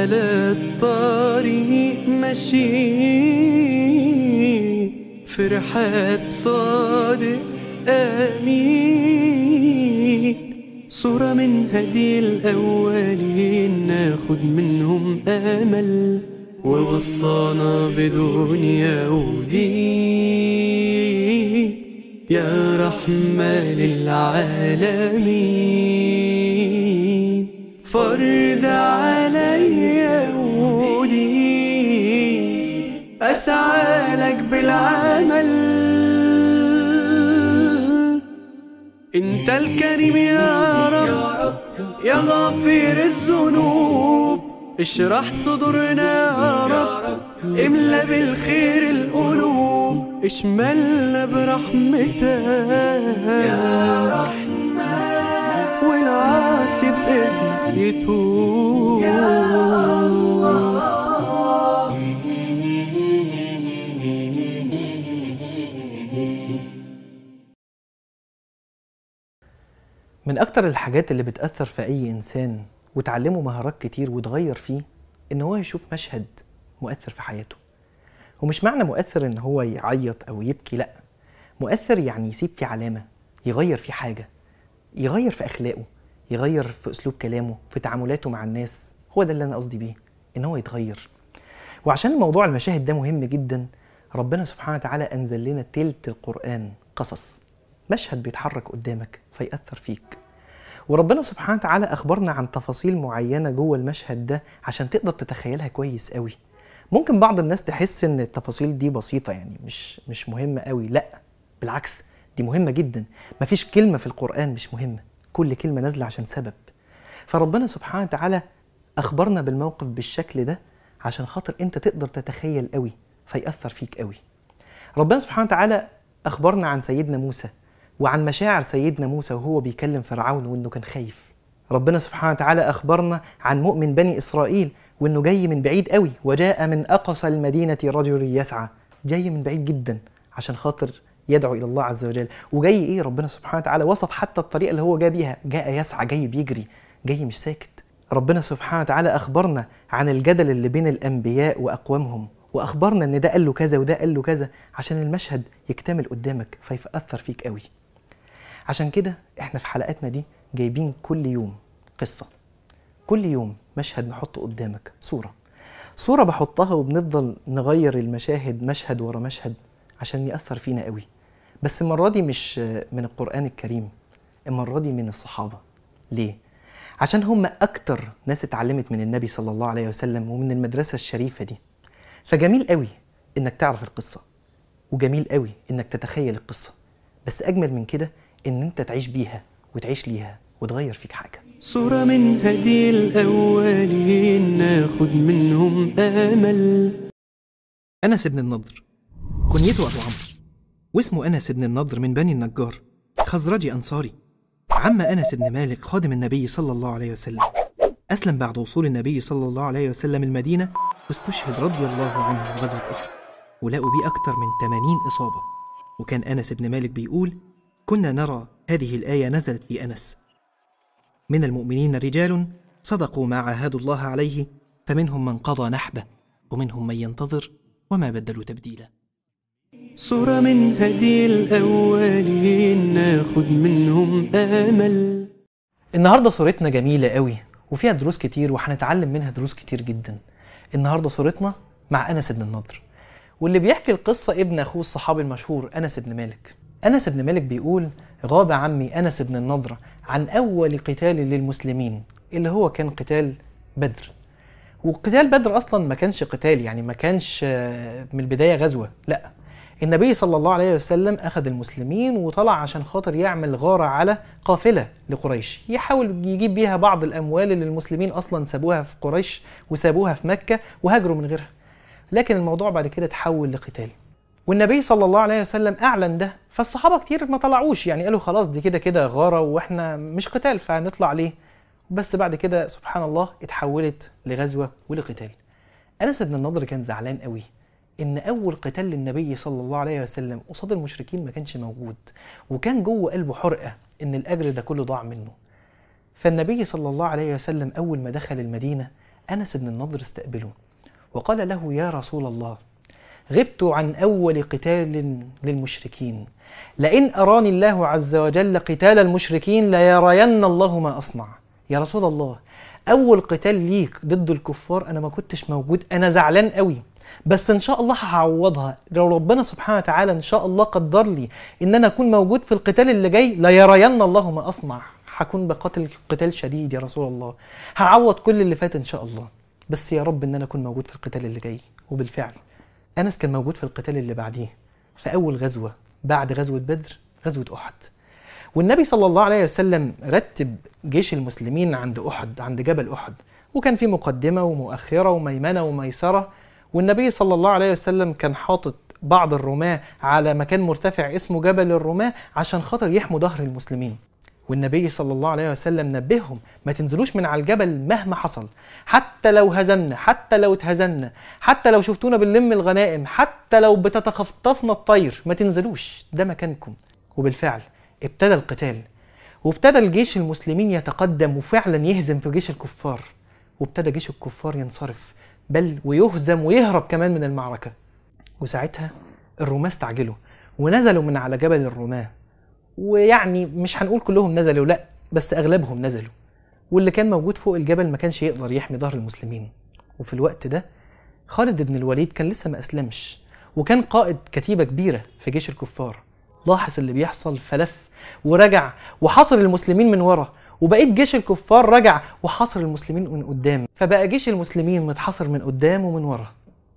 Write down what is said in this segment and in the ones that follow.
على الطريق ماشي في رحاب صادق أمين صورة من هدي الأولين ناخد منهم أمل ووصانا بدنيا ودين يا رحمة للعالمين فرد عليا ودين أسعى لك بالعمل انت الكريم يا رب يا غفير الذنوب اشرح صدورنا يا رب املا بالخير القلوب اشملنا برحمتك يا رحمن والعاصي باذنك يتوب يا من أكتر الحاجات اللي بتأثر في أي إنسان وتعلمه مهارات كتير وتغير فيه إن هو يشوف مشهد مؤثر في حياته ومش معنى مؤثر إن هو يعيط أو يبكي لأ مؤثر يعني يسيب فيه علامة يغير فيه حاجة يغير في أخلاقه يغير في أسلوب كلامه في تعاملاته مع الناس هو ده اللي أنا قصدي بيه إن هو يتغير وعشان الموضوع المشاهد ده مهم جدا ربنا سبحانه وتعالى أنزل لنا تلت القرآن قصص مشهد بيتحرك قدامك فيأثر فيك وربنا سبحانه وتعالى أخبرنا عن تفاصيل معينة جوه المشهد ده عشان تقدر تتخيلها كويس قوي ممكن بعض الناس تحس ان التفاصيل دي بسيطة يعني مش مش مهمة قوي لا بالعكس دي مهمة جدا مفيش كلمة في القرآن مش مهمة كل كلمة نازلة عشان سبب فربنا سبحانه وتعالى أخبرنا بالموقف بالشكل ده عشان خاطر انت تقدر تتخيل قوي فيأثر فيك قوي ربنا سبحانه وتعالى أخبرنا عن سيدنا موسى وعن مشاعر سيدنا موسى وهو بيكلم فرعون وانه كان خايف ربنا سبحانه وتعالى اخبرنا عن مؤمن بني اسرائيل وانه جاي من بعيد قوي وجاء من اقصى المدينه رجل يسعى جاي من بعيد جدا عشان خاطر يدعو الى الله عز وجل وجاي ايه ربنا سبحانه وتعالى وصف حتى الطريقه اللي هو جاء بيها جاء يسعى جاي بيجري جاي مش ساكت ربنا سبحانه وتعالى اخبرنا عن الجدل اللي بين الانبياء واقوامهم واخبرنا ان ده قال له كذا وده قال له كذا عشان المشهد يكتمل قدامك فيأثر فيك قوي عشان كده احنا في حلقاتنا دي جايبين كل يوم قصة كل يوم مشهد نحطه قدامك صورة صورة بحطها وبنفضل نغير المشاهد مشهد ورا مشهد عشان يأثر فينا قوي بس المرة دي مش من القرآن الكريم المرة دي من الصحابة ليه؟ عشان هم أكتر ناس اتعلمت من النبي صلى الله عليه وسلم ومن المدرسة الشريفة دي فجميل قوي إنك تعرف القصة وجميل قوي إنك تتخيل القصة بس أجمل من كده ان انت تعيش بيها وتعيش ليها وتغير فيك حاجه صورة من هدي الأولين ناخد منهم أمل أنس بن النضر كنيته أبو عمرو واسمه أنس بن النضر من بني النجار خزرجي أنصاري عم أنس بن مالك خادم النبي صلى الله عليه وسلم أسلم بعد وصول النبي صلى الله عليه وسلم المدينة واستشهد رضي الله عنه في غزوة أحد ولقوا بيه أكتر من 80 إصابة وكان أنس بن مالك بيقول كنا نرى هذه الآية نزلت في أنس من المؤمنين رجال صدقوا ما عاهدوا الله عليه فمنهم من قضى نحبه ومنهم من ينتظر وما بدلوا تبديلا صورة من هدي الأولين ناخد منهم أمل النهارده صورتنا جميله قوي وفيها دروس كتير وهنتعلم منها دروس كتير جدا النهارده صورتنا مع انس بن النضر واللي بيحكي القصه ابن اخوه الصحابي المشهور انس بن مالك انس بن مالك بيقول غاب عمي انس بن النضر عن اول قتال للمسلمين اللي هو كان قتال بدر وقتال بدر اصلا ما كانش قتال يعني ما كانش آه، من البدايه غزوه لا النبي صلى الله عليه وسلم اخذ المسلمين وطلع عشان خاطر يعمل غاره على قافله لقريش يحاول يجيب بيها بعض الاموال اللي المسلمين اصلا سابوها في قريش وسابوها في مكه وهاجروا من غيرها لكن الموضوع بعد كده تحول لقتال والنبي صلى الله عليه وسلم اعلن ده فالصحابه كتير ما طلعوش يعني قالوا خلاص دي كده كده غاره واحنا مش قتال فهنطلع ليه بس بعد كده سبحان الله اتحولت لغزوه ولقتال انس بن النضر كان زعلان قوي ان اول قتال للنبي صلى الله عليه وسلم قصاد المشركين ما كانش موجود وكان جوه قلبه حرقه ان الاجر ده كله ضاع منه فالنبي صلى الله عليه وسلم اول ما دخل المدينه أنس بن النضر استقبله وقال له يا رسول الله غبت عن أول قتال للمشركين لئن أراني الله عز وجل قتال المشركين ليرين الله ما أصنع يا رسول الله أول قتال ليك ضد الكفار أنا ما كنتش موجود أنا زعلان قوي بس ان شاء الله هعوضها لو ربنا سبحانه وتعالى ان شاء الله قدر لي ان انا اكون موجود في القتال اللي جاي لا يرين الله ما اصنع هكون بقاتل قتال شديد يا رسول الله هعوض كل اللي فات ان شاء الله بس يا رب ان انا اكون موجود في القتال اللي جاي وبالفعل انس كان موجود في القتال اللي بعديه في اول غزوه بعد غزوه بدر غزوه احد والنبي صلى الله عليه وسلم رتب جيش المسلمين عند احد عند جبل احد وكان في مقدمه ومؤخره وميمنه وميسره والنبي صلى الله عليه وسلم كان حاطط بعض الرماة على مكان مرتفع اسمه جبل الرماة عشان خاطر يحموا ظهر المسلمين والنبي صلى الله عليه وسلم نبههم ما تنزلوش من على الجبل مهما حصل حتى لو هزمنا حتى لو اتهزمنا حتى لو شفتونا بنلم الغنائم حتى لو بتتخطفنا الطير ما تنزلوش ده مكانكم وبالفعل ابتدى القتال وابتدى الجيش المسلمين يتقدم وفعلا يهزم في جيش الكفار وابتدى جيش الكفار ينصرف بل ويهزم ويهرب كمان من المعركة وساعتها الرماة استعجلوا ونزلوا من على جبل الرماة ويعني مش هنقول كلهم نزلوا لا بس اغلبهم نزلوا واللي كان موجود فوق الجبل ما كانش يقدر يحمي ظهر المسلمين وفي الوقت ده خالد بن الوليد كان لسه ما اسلمش وكان قائد كتيبة كبيرة في جيش الكفار لاحظ اللي بيحصل فلف ورجع وحاصر المسلمين من ورا وبقيت جيش الكفار رجع وحاصر المسلمين من قدام فبقى جيش المسلمين متحاصر من قدام ومن ورا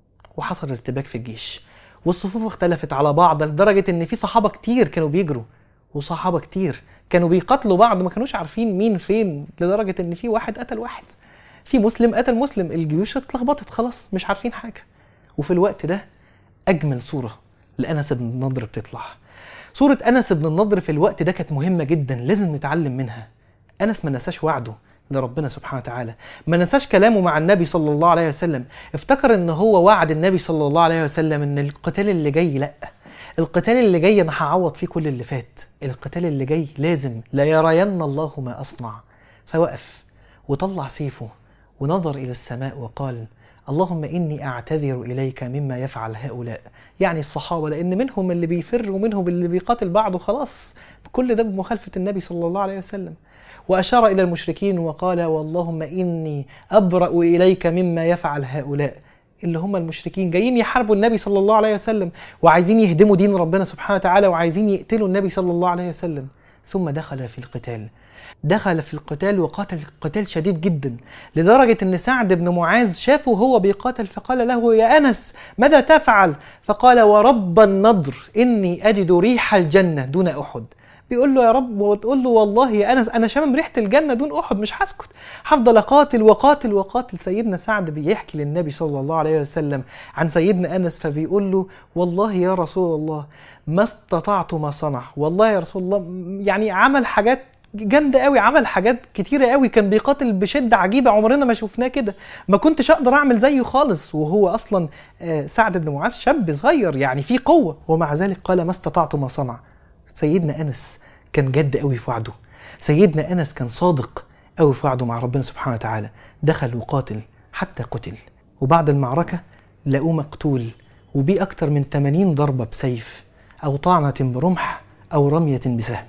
وحصل ارتباك في الجيش والصفوف اختلفت على بعض لدرجة ان في صحابة كتير كانوا بيجروا وصحابة كتير كانوا بيقاتلوا بعض ما كانوش عارفين مين فين لدرجة ان في واحد قتل واحد في مسلم قتل مسلم الجيوش اتلخبطت خلاص مش عارفين حاجة وفي الوقت ده اجمل صورة لانس بن النضر بتطلع صورة انس بن النضر في الوقت ده كانت مهمة جدا لازم نتعلم منها انس ما نساش وعده لربنا سبحانه وتعالى ما نساش كلامه مع النبي صلى الله عليه وسلم افتكر ان هو وعد النبي صلى الله عليه وسلم ان القتال اللي جاي لا القتال اللي جاي انا هعوض فيه كل اللي فات القتال اللي جاي لازم لا يرين الله ما اصنع فوقف وطلع سيفه ونظر الى السماء وقال اللهم اني اعتذر اليك مما يفعل هؤلاء يعني الصحابه لان منهم اللي بيفر ومنهم اللي بيقاتل بعضه خلاص كل ده بمخالفه النبي صلى الله عليه وسلم وأشار إلى المشركين وقال واللهم إني أبرأ إليك مما يفعل هؤلاء اللي هم المشركين جايين يحاربوا النبي صلى الله عليه وسلم وعايزين يهدموا دين ربنا سبحانه وتعالى وعايزين يقتلوا النبي صلى الله عليه وسلم ثم دخل في القتال دخل في القتال وقاتل قتال شديد جدا لدرجة أن سعد بن معاذ شافه وهو بيقاتل فقال له يا أنس ماذا تفعل فقال ورب النضر إني أجد ريح الجنة دون أحد بيقول له يا رب وتقول له والله يا انس انا شامم ريحه الجنه دون احد مش هسكت هفضل اقاتل وقاتل وقاتل سيدنا سعد بيحكي للنبي صلى الله عليه وسلم عن سيدنا انس فبيقول له والله يا رسول الله ما استطعت ما صنع والله يا رسول الله يعني عمل حاجات جامدة قوي عمل حاجات كتيرة قوي كان بيقاتل بشدة عجيبة عمرنا ما شفناه كده ما كنتش اقدر اعمل زيه خالص وهو اصلا سعد بن معاذ شاب صغير يعني فيه قوة ومع ذلك قال ما استطعت ما صنع سيدنا انس كان جد قوي في وعده سيدنا انس كان صادق قوي في وعده مع ربنا سبحانه وتعالى دخل وقاتل حتى قتل وبعد المعركة لقوه مقتول وبيه أكتر من 80 ضربة بسيف أو طعنة برمح أو رمية بسهم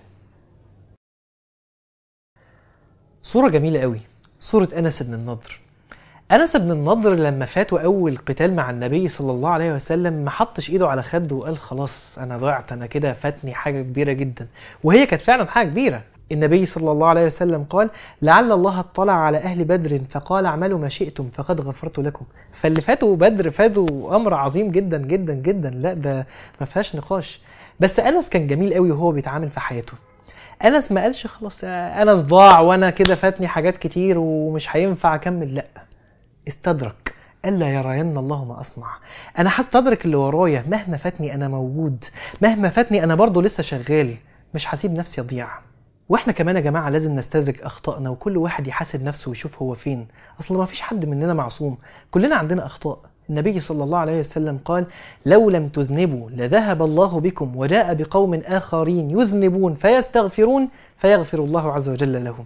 صورة جميلة قوي صورة أنس بن النضر أنس بن النضر لما فاتوا أول قتال مع النبي صلى الله عليه وسلم ما حطش إيده على خده وقال خلاص أنا ضعت أنا كده فاتني حاجة كبيرة جدا وهي كانت فعلا حاجة كبيرة النبي صلى الله عليه وسلم قال لعل الله اطلع على أهل بدر فقال اعملوا ما شئتم فقد غفرت لكم فاللي فاتوا بدر فاتوا أمر عظيم جدا جدا جدا لا ده ما فيهاش نقاش بس أنس كان جميل قوي وهو بيتعامل في حياته أنس ما قالش خلاص أنس ضاع وأنا كده فاتني حاجات كتير ومش هينفع أكمل لأ استدرك ألا يرين الله ما أصنع أنا هستدرك اللي ورايا مهما فاتني أنا موجود مهما فاتني أنا برضو لسه شغال مش هسيب نفسي أضيع واحنا كمان يا جماعه لازم نستدرك اخطائنا وكل واحد يحاسب نفسه ويشوف هو فين اصل ما فيش حد مننا معصوم كلنا عندنا اخطاء النبي صلى الله عليه وسلم قال لو لم تذنبوا لذهب الله بكم وجاء بقوم اخرين يذنبون فيستغفرون فيغفر الله عز وجل لهم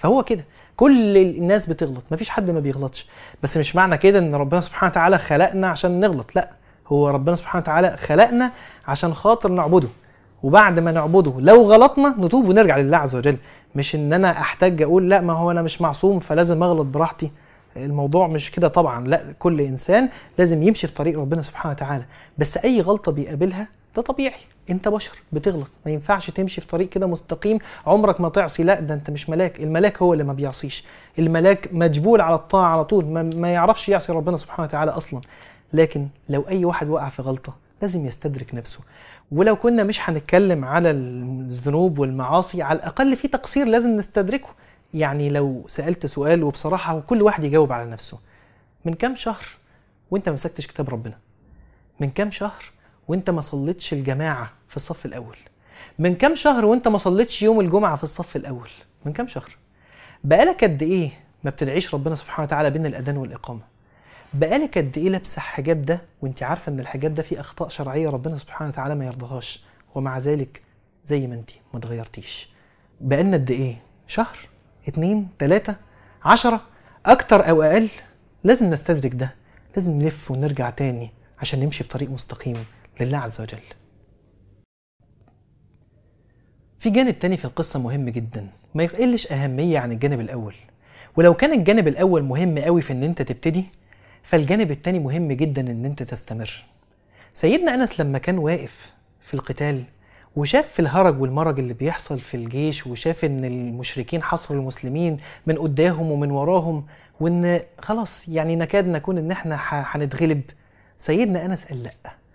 فهو كده كل الناس بتغلط مفيش حد ما بيغلطش بس مش معنى كده ان ربنا سبحانه وتعالى خلقنا عشان نغلط لا هو ربنا سبحانه وتعالى خلقنا عشان خاطر نعبده وبعد ما نعبده لو غلطنا نتوب ونرجع لله عز وجل مش ان انا احتاج اقول لا ما هو انا مش معصوم فلازم اغلط براحتي الموضوع مش كده طبعا لا كل انسان لازم يمشي في طريق ربنا سبحانه وتعالى بس اي غلطه بيقابلها ده طبيعي انت بشر بتغلط ما ينفعش تمشي في طريق كده مستقيم عمرك ما تعصي لا ده انت مش ملاك الملاك هو اللي ما بيعصيش الملاك مجبول على الطاعه على طول ما, ما يعرفش يعصي ربنا سبحانه وتعالى اصلا لكن لو اي واحد وقع في غلطه لازم يستدرك نفسه ولو كنا مش هنتكلم على الذنوب والمعاصي على الاقل في تقصير لازم نستدركه يعني لو سالت سؤال وبصراحه وكل واحد يجاوب على نفسه من كام شهر وانت ما مسكتش كتاب ربنا من كام شهر وانت ما صليتش الجماعه في الصف الاول من كام شهر وانت ما صليتش يوم الجمعه في الصف الاول من كام شهر بقالك قد ايه ما بتدعيش ربنا سبحانه وتعالى بين الاذان والاقامه بقالك قد ايه لابسه الحجاب ده وانت عارفه ان الحجاب ده فيه اخطاء شرعيه ربنا سبحانه وتعالى ما يرضاهاش ومع ذلك زي ما انت ما اتغيرتيش بقالنا قد ايه شهر اتنين تلاتة عشرة اكتر او اقل لازم نستدرك ده لازم نلف ونرجع تاني عشان نمشي في طريق مستقيم لله عز وجل في جانب تاني في القصة مهم جدا ما يقلش أهمية عن الجانب الأول ولو كان الجانب الأول مهم قوي في إن أنت تبتدي فالجانب التاني مهم جدا إن أنت تستمر سيدنا أنس لما كان واقف في القتال وشاف في الهرج والمرج اللي بيحصل في الجيش وشاف ان المشركين حصروا المسلمين من قدامهم ومن وراهم وان خلاص يعني نكاد نكون ان احنا ح- هنتغلب سيدنا انس قال لا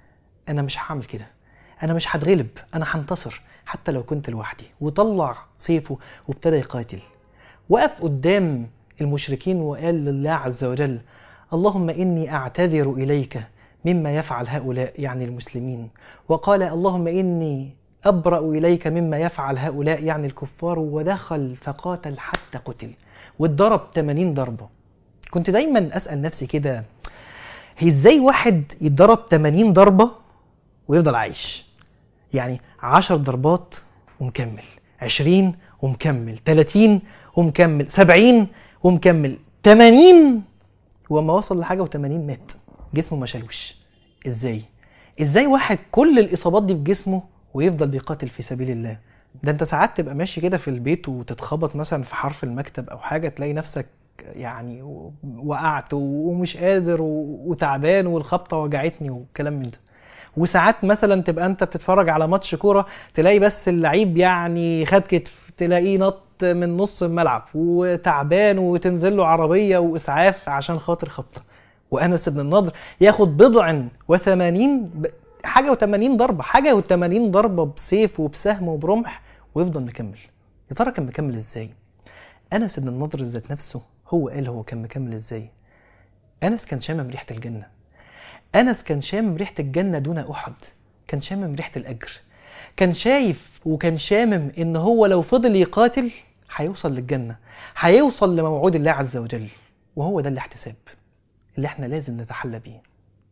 انا مش هعمل كده انا مش هتغلب انا هنتصر حتى لو كنت لوحدي وطلع سيفه وابتدى يقاتل وقف قدام المشركين وقال لله عز وجل اللهم اني اعتذر اليك مما يفعل هؤلاء يعني المسلمين وقال اللهم اني ابرا اليك مما يفعل هؤلاء يعني الكفار ودخل فقاتل حتى قتل واتضرب 80 ضربه كنت دايما اسال نفسي كده هي ازاي واحد يتضرب 80 ضربه ويفضل عايش يعني 10 ضربات ومكمل 20 ومكمل 30 ومكمل 70 ومكمل 80 وما وصل لحاجه و80 مات جسمه ما شالوش ازاي ازاي واحد كل الاصابات دي في جسمه ويفضل بيقاتل في سبيل الله ده انت ساعات تبقى ماشي كده في البيت وتتخبط مثلا في حرف المكتب او حاجه تلاقي نفسك يعني وقعت ومش قادر و- وتعبان والخبطه وجعتني والكلام من ده وساعات مثلا تبقى انت بتتفرج على ماتش كوره تلاقي بس اللعيب يعني خد كتف تلاقيه نط من نص الملعب وتعبان وتنزل له عربيه واسعاف عشان خاطر خبطه وانس بن النضر ياخد بضع وثمانين ب- حاجه و80 ضربه حاجه و80 ضربه بسيف وبسهم وبرمح ويفضل مكمل يا ترى كان مكمل ازاي انس بن النضر ذات نفسه هو قال هو كان مكمل ازاي انس كان شامم ريحه الجنه انس كان شامم ريحه الجنه دون احد كان شامم ريحه الاجر كان شايف وكان شامم ان هو لو فضل يقاتل هيوصل للجنه هيوصل لموعود الله عز وجل وهو ده الاحتساب اللي احنا لازم نتحلى بيه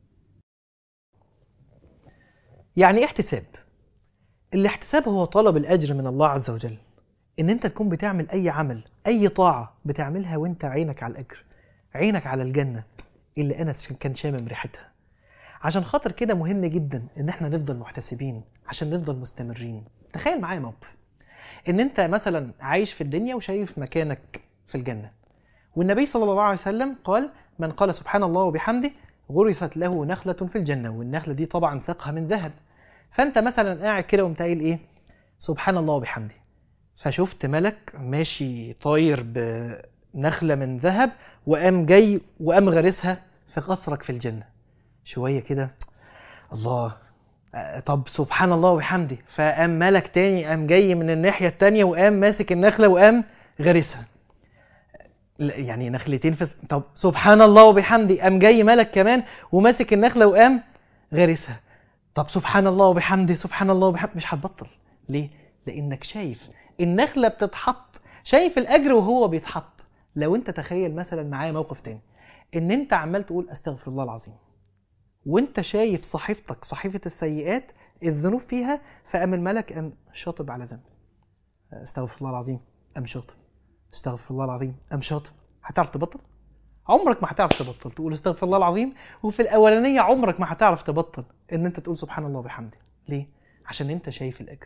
يعني ايه احتساب الاحتساب هو طلب الاجر من الله عز وجل ان انت تكون بتعمل اي عمل اي طاعه بتعملها وانت عينك على الاجر عينك على الجنه اللي انس كان شامم ريحتها عشان خاطر كده مهم جدا ان احنا نفضل محتسبين عشان نفضل مستمرين تخيل معايا موقف ان انت مثلا عايش في الدنيا وشايف مكانك في الجنه والنبي صلى الله عليه وسلم قال من قال سبحان الله وبحمده غرست له نخلة في الجنة والنخلة دي طبعا ساقها من ذهب فانت مثلا قاعد كده وقمت قايل ايه سبحان الله وبحمده فشفت ملك ماشي طاير بنخلة من ذهب وقام جاي وقام غارسها في قصرك في الجنة شوية كده الله آه، طب سبحان الله وبحمده فقام ملك تاني قام جاي من الناحية التانية وقام ماسك النخلة وقام غارسها لا، يعني نخلتين في س- طب سبحان الله وبحمده قام جاي ملك كمان وماسك النخله وقام غارسها طب سبحان الله وبحمده سبحان الله وبحمده مش هتبطل ليه لانك شايف النخله بتتحط شايف الاجر وهو بيتحط لو انت تخيل مثلا معايا موقف تاني ان انت عمال تقول استغفر الله العظيم وانت شايف صحيفتك صحيفه السيئات الذنوب فيها فقام الملك قام شاطب على ذنب استغفر الله العظيم قام شاطب استغفر الله العظيم قام شاطر هتعرف تبطل عمرك ما هتعرف تبطل تقول استغفر الله العظيم وفي الاولانيه عمرك ما هتعرف تبطل ان انت تقول سبحان الله وبحمده ليه عشان انت شايف الاجر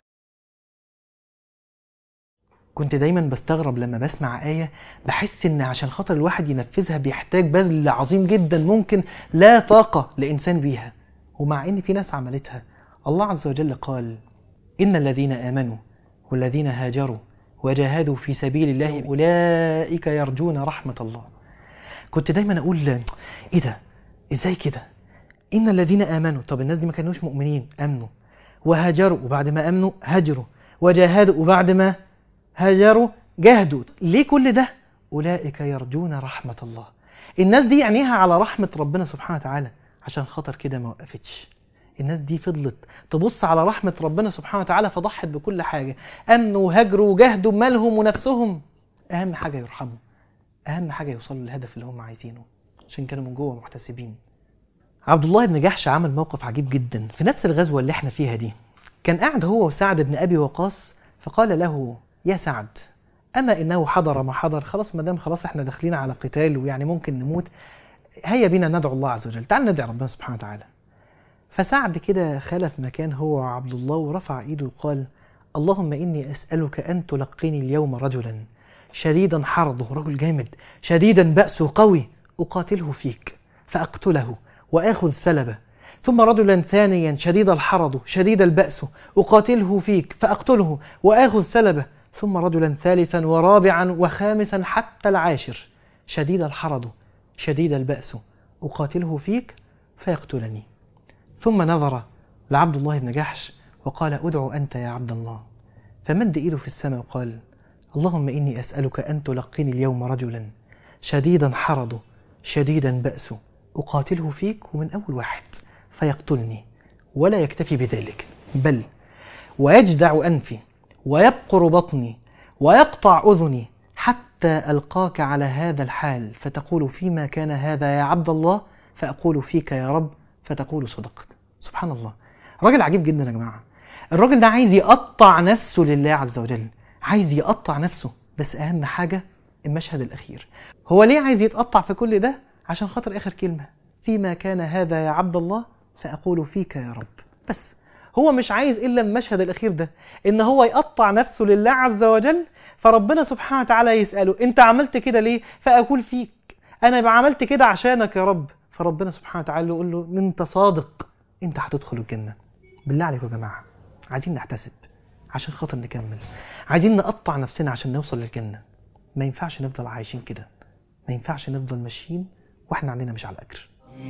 كنت دايما بستغرب لما بسمع آية بحس إن عشان خاطر الواحد ينفذها بيحتاج بذل عظيم جدا ممكن لا طاقة لإنسان بيها ومع إن في ناس عملتها الله عز وجل قال إن الذين آمنوا والذين هاجروا وجاهدوا في سبيل الله أولئك يرجون رحمة الله كنت دايما أقول إيه ده إزاي كده إن الذين آمنوا طب الناس دي ما كانوش مؤمنين آمنوا وهاجروا وبعد ما آمنوا هاجروا وجاهدوا وبعد ما هاجروا جاهدوا ليه كل ده أولئك يرجون رحمة الله الناس دي عينيها على رحمة ربنا سبحانه وتعالى عشان خاطر كده ما وقفتش الناس دي فضلت تبص على رحمة ربنا سبحانه وتعالى فضحت بكل حاجة أمنوا وهاجروا وجاهدوا بمالهم ونفسهم أهم حاجة يرحموا أهم حاجة يوصلوا للهدف اللي هم عايزينه عشان كانوا من جوه محتسبين عبد الله بن جحش عمل موقف عجيب جدا في نفس الغزوة اللي احنا فيها دي كان قاعد هو وسعد بن أبي وقاص فقال له يا سعد أما إنه حضر ما حضر خلاص ما دام خلاص احنا داخلين على قتال ويعني ممكن نموت هيا بينا ندعو الله عز وجل تعال ندعي ربنا سبحانه وتعالى فسعد كده خلف مكان هو وعبد الله ورفع ايده وقال اللهم إني أسألك أن تلقيني اليوم رجلا شديدا حرضه رجل جامد شديدا بأسه قوي أقاتله فيك فأقتله وآخذ سلبه ثم رجلا ثانيا شديد الحرض شديد البأس أقاتله فيك فأقتله وآخذ سلبه ثم رجلا ثالثا ورابعا وخامسا حتى العاشر شديد الحرض شديد البأس أقاتله فيك فيقتلني ثم نظر لعبد الله بن جحش وقال ادعو أنت يا عبد الله فمد إيده في السماء وقال اللهم إني أسألك أن تلقيني اليوم رجلا شديدا حرض شديدا بأس أقاتله فيك ومن أول واحد فيقتلني ولا يكتفي بذلك بل ويجدع أنفي ويبقر بطني ويقطع أذني حتى ألقاك على هذا الحال فتقول فيما كان هذا يا عبد الله فأقول فيك يا رب فتقول صدقت سبحان الله راجل عجيب جدا يا جماعة الراجل ده عايز يقطع نفسه لله عز وجل عايز يقطع نفسه بس أهم حاجة المشهد الأخير هو ليه عايز يتقطع في كل ده عشان خاطر آخر كلمة فيما كان هذا يا عبد الله فأقول فيك يا رب بس هو مش عايز إلا المشهد الأخير ده إن هو يقطع نفسه لله عز وجل فربنا سبحانه وتعالى يسأله أنت عملت كده ليه فأقول فيك أنا عملت كده عشانك يا رب فربنا سبحانه وتعالى يقول له أنت صادق أنت هتدخل الجنة بالله عليكم يا جماعة عايزين نحتسب عشان خاطر نكمل عايزين نقطع نفسنا عشان نوصل للجنة ما ينفعش نفضل عايشين كده ما ينفعش نفضل ماشيين واحنا عندنا مش على الأجر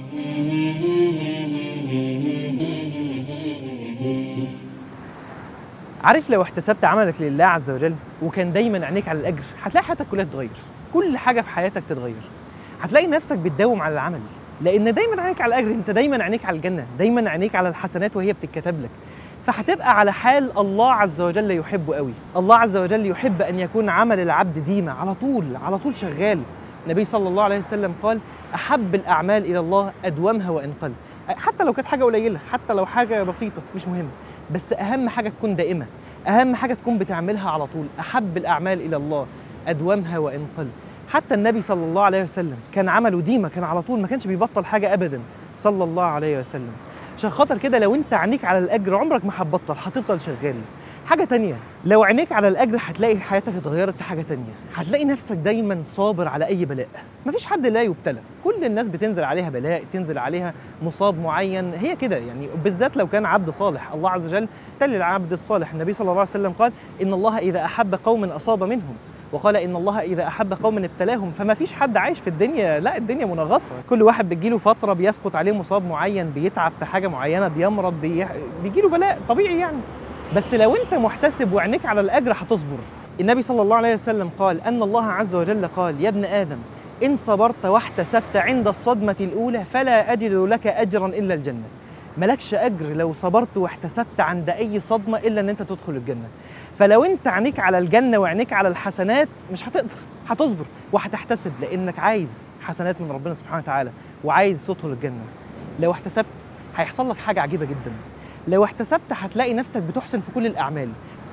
عارف لو احتسبت عملك لله عز وجل وكان دايما عينيك على الاجر هتلاقي حياتك كلها تتغير كل حاجه في حياتك تتغير هتلاقي نفسك بتداوم على العمل لان دايما عينيك على الاجر انت دايما عينيك على الجنه دايما عينيك على الحسنات وهي بتتكتب لك فهتبقى على حال الله عز وجل يحبه قوي الله عز وجل يحب ان يكون عمل العبد ديمه على طول على طول شغال النبي صلى الله عليه وسلم قال احب الاعمال الى الله ادومها وان قل حتى لو كانت حاجه قليله حتى لو حاجه بسيطه مش مهم بس اهم حاجه تكون دائمه اهم حاجه تكون بتعملها على طول احب الاعمال الى الله ادومها وان قل حتى النبي صلى الله عليه وسلم كان عمله ديمه كان على طول ما كانش بيبطل حاجه ابدا صلى الله عليه وسلم عشان خاطر كده لو انت عينيك على الاجر عمرك ما هتبطل هتفضل شغال حاجة تانية لو عينيك على الأجر هتلاقي حياتك اتغيرت في حاجة تانية هتلاقي نفسك دايما صابر على أي بلاء مفيش حد لا يبتلى كل الناس بتنزل عليها بلاء تنزل عليها مصاب معين هي كده يعني بالذات لو كان عبد صالح الله عز وجل تل العبد الصالح النبي صلى الله عليه وسلم قال إن الله إذا أحب قوم أصاب منهم وقال ان الله اذا احب قوم ابتلاهم فما فيش حد عايش في الدنيا لا الدنيا منغصه كل واحد بتجيله فتره بيسقط عليه مصاب معين بيتعب في حاجه معينه بيمرض بي... بيجيله بلاء طبيعي يعني بس لو انت محتسب وعينيك على الاجر هتصبر النبي صلى الله عليه وسلم قال ان الله عز وجل قال يا ابن ادم ان صبرت واحتسبت عند الصدمه الاولى فلا اجد لك اجرا الا الجنه ملكش اجر لو صبرت واحتسبت عند اي صدمه الا ان انت تدخل الجنه فلو انت عينيك على الجنه وعينيك على الحسنات مش هتقدر هتصبر وهتحتسب لانك عايز حسنات من ربنا سبحانه وتعالى وعايز تدخل الجنه لو احتسبت هيحصل لك حاجه عجيبه جدا لو احتسبت هتلاقي نفسك بتحسن في كل الاعمال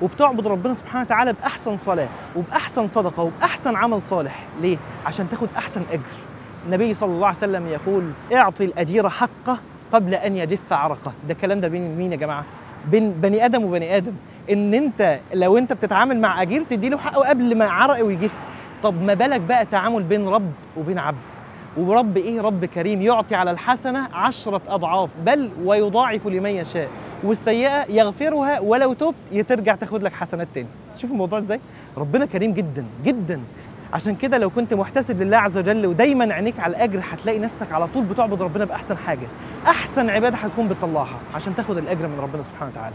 وبتعبد ربنا سبحانه وتعالى باحسن صلاه وباحسن صدقه وباحسن عمل صالح ليه عشان تاخد احسن اجر النبي صلى الله عليه وسلم يقول اعطي الاجير حقه قبل ان يجف عرقه ده الكلام ده بين مين يا جماعه بين بني ادم وبني ادم ان انت لو انت بتتعامل مع اجير تديله حقه قبل ما عرقه يجف طب ما بالك بقى تعامل بين رب وبين عبد ورب ايه رب كريم يعطي على الحسنه عشرة اضعاف بل ويضاعف لمن يشاء والسيئه يغفرها ولو تبت ترجع تاخد لك حسنات تاني شوف الموضوع ازاي ربنا كريم جدا جدا عشان كده لو كنت محتسب لله عز وجل ودايما عينيك على الاجر هتلاقي نفسك على طول بتعبد ربنا باحسن حاجه احسن عباده هتكون بتطلعها عشان تاخد الاجر من ربنا سبحانه وتعالى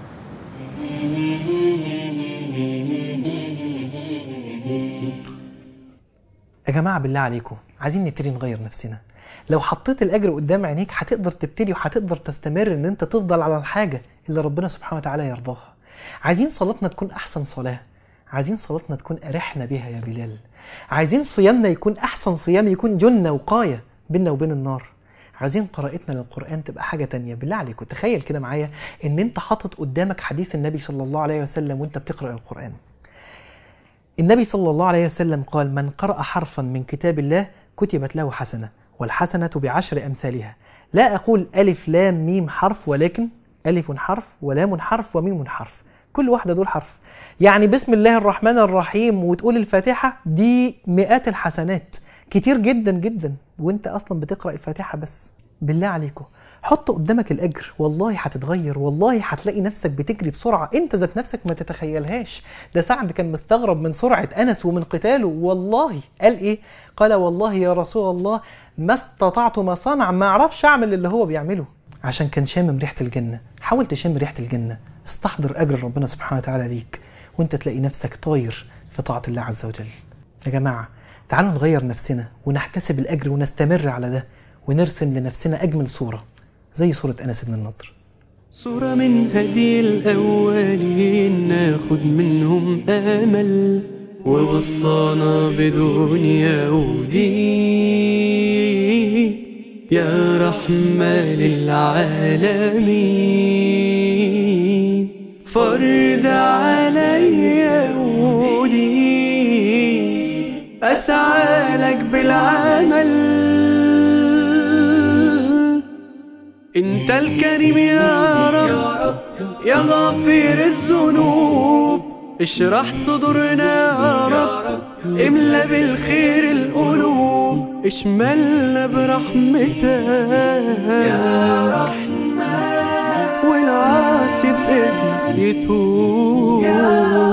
يا جماعه بالله عليكم عايزين نبتدي نغير نفسنا لو حطيت الاجر قدام عينيك هتقدر تبتدي وهتقدر تستمر ان انت تفضل على الحاجه اللي ربنا سبحانه وتعالى يرضاها عايزين صلاتنا تكون احسن صلاه عايزين صلاتنا تكون ارحنا بها يا بلال عايزين صيامنا يكون احسن صيام يكون جنه وقايه بيننا وبين النار عايزين قراءتنا للقران تبقى حاجه تانية بالله عليكم تخيل كده معايا ان انت حاطط قدامك حديث النبي صلى الله عليه وسلم وانت بتقرا القران النبي صلى الله عليه وسلم قال من قرأ حرفا من كتاب الله كتبت له حسنة والحسنة بعشر أمثالها لا أقول ألف لام ميم حرف ولكن ألف حرف ولام حرف وميم حرف كل واحدة دول حرف يعني بسم الله الرحمن الرحيم وتقول الفاتحة دي مئات الحسنات كتير جدا جدا وانت أصلا بتقرأ الفاتحة بس بالله عليكم حط قدامك الاجر والله هتتغير والله هتلاقي نفسك بتجري بسرعه انت ذات نفسك ما تتخيلهاش ده سعد كان مستغرب من سرعه انس ومن قتاله والله قال ايه قال والله يا رسول الله ما استطعت ما صنع ما اعرفش اعمل اللي هو بيعمله عشان كان شامم ريحه الجنه حاول تشم ريحه الجنه استحضر اجر ربنا سبحانه وتعالى ليك وانت تلاقي نفسك طاير في طاعه الله عز وجل يا جماعه تعالوا نغير نفسنا ونحتسب الاجر ونستمر على ده ونرسم لنفسنا اجمل صوره زي صورة أنس بن النضر صورة من هدي الأولين ناخد منهم أمل ووصانا بدنيا ودين يا رحمة للعالمين فرد عليا ودين أسعى لك بالعمل انت الكريم يا رب يا غفير الذنوب اشرح صدورنا يا رب املا بالخير القلوب اشملنا برحمتك يا رحمن والعاصي باذنك يتوب